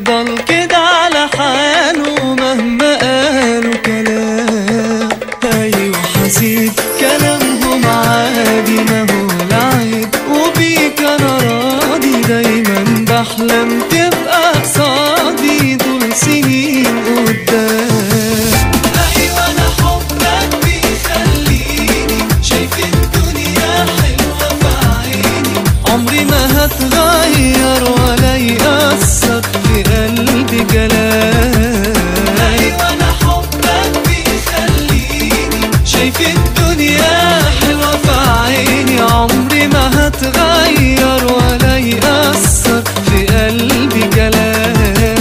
يفضل كده على حاله مهما قالوا كلام ايوه حسيت كلامهم عادي ما هو العيب وبيك انا راضي دايما بحلم تبقى قصادي طول سنين قدام ايوه انا حبك بيخليني شايف الدنيا حلوه في عيني عمري ما هتغير ولا يأثر في قلبي كلام ايوه انا حبك بيخليني شايف الدنيا حلوه في عيني عمري ما هتغير ولا يأثر في قلبي كلام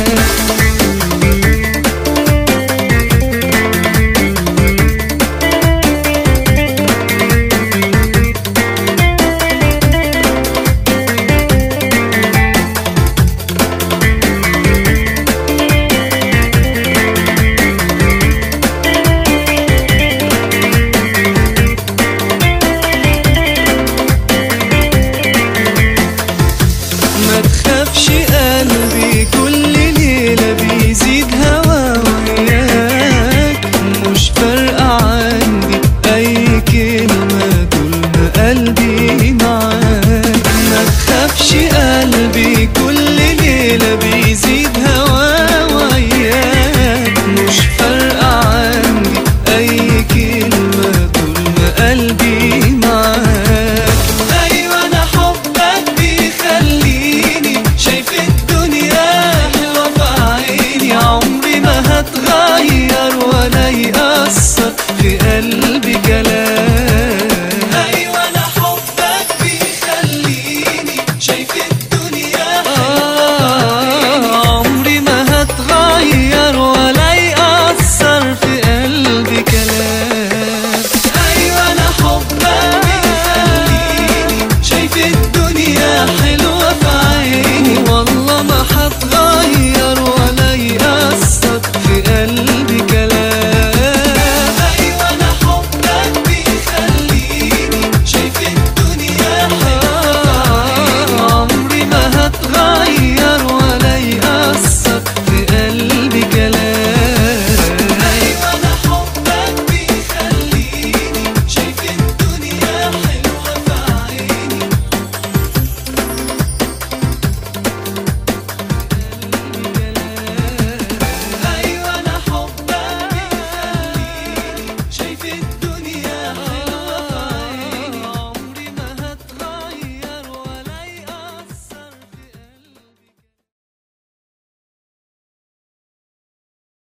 ما تخافش قلبي كل ليلة بيزيد هوا وياك مش فارقة عندي أي كلمة طول ما قلبي معاك ما تخافش قلبي كل ليلة بيزيد